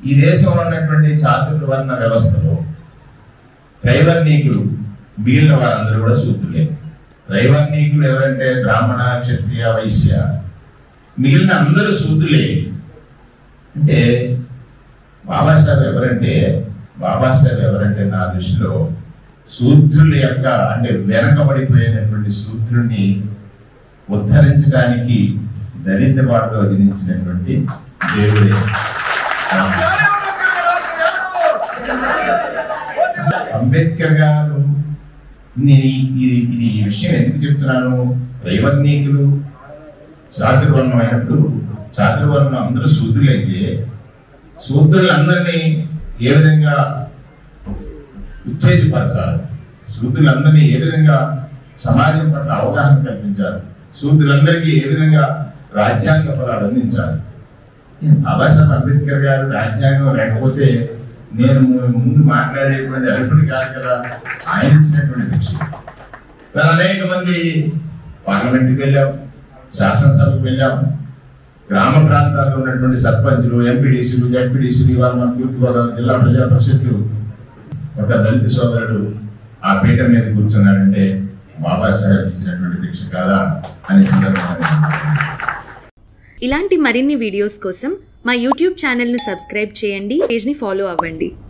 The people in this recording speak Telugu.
ఈ దేశంలో ఉన్నటువంటి చాతుర్వర్ణ వ్యవస్థలో త్రైవర్ణీకులు మిగిలిన వారందరూ కూడా శూద్రులే త్రైవర్ణీకులు ఎవరంటే బ్రాహ్మణ క్షత్రియ వైశ్య మిగిలిన అందరూ శూద్రులే అంటే బాబాసాహెబ్ ఎవరంటే బాబాసాహెబ్ ఎవరంటే నా దృష్టిలో శూద్రుల యొక్క అంటే వెనకబడిపోయినటువంటి శూద్రుని ఉద్ధరించడానికి దరిద్రపాటులో వదిలించినటువంటి దేవుడే అంబేద్కర్ గారు నేను ఇది ఇది ఈ విషయం ఎందుకు చెప్తున్నాను రైవన్నీకులు చాతుర్వర్ణం అయినప్పుడు చాతుర్వర్ణం అందరూ శూద్రులైతే శూద్రులందరినీ ఏ విధంగా ఉత్తేజపరచాలి శూద్రులందరినీ ఏ విధంగా సమాజం పట్ల అవగాహన కల్పించాలి శూద్రులందరికీ ఏ విధంగా రాజ్యాంగ ఫలాలు అందించాలి బాబాసాహెబ్ అంబేద్కర్ గారు రాజ్యాంగం లేకపోతే నేను ముందు మాట్లాడేటువంటి అర్హుడు కాదు కదా ఆయన ఇచ్చినటువంటి విషయం మరి అనేక మంది పార్లమెంట్కి వెళ్ళాం శాసనసభకు వెళ్ళాం గ్రామ ప్రాంతాల్లో ఉన్నటువంటి సర్పంచులు ఎంపీడీసీలు జడ్పీడీసీలు ఇవాళ మన తూర్పుగోదావరి జిల్లా ప్రజా పరిషత్తు ఒక దళిత సోదరుడు ఆ పీఠ మీద కూర్చున్నాడంటే బాబాసాహెబ్ ఇచ్చినటువంటి భిక్ష కాదా అనే సందర్భంగా ఇలాంటి మరిన్ని వీడియోస్ కోసం మా యూట్యూబ్ ఛానల్ను సబ్స్క్రైబ్ చేయండి పేజ్ని ఫాలో అవ్వండి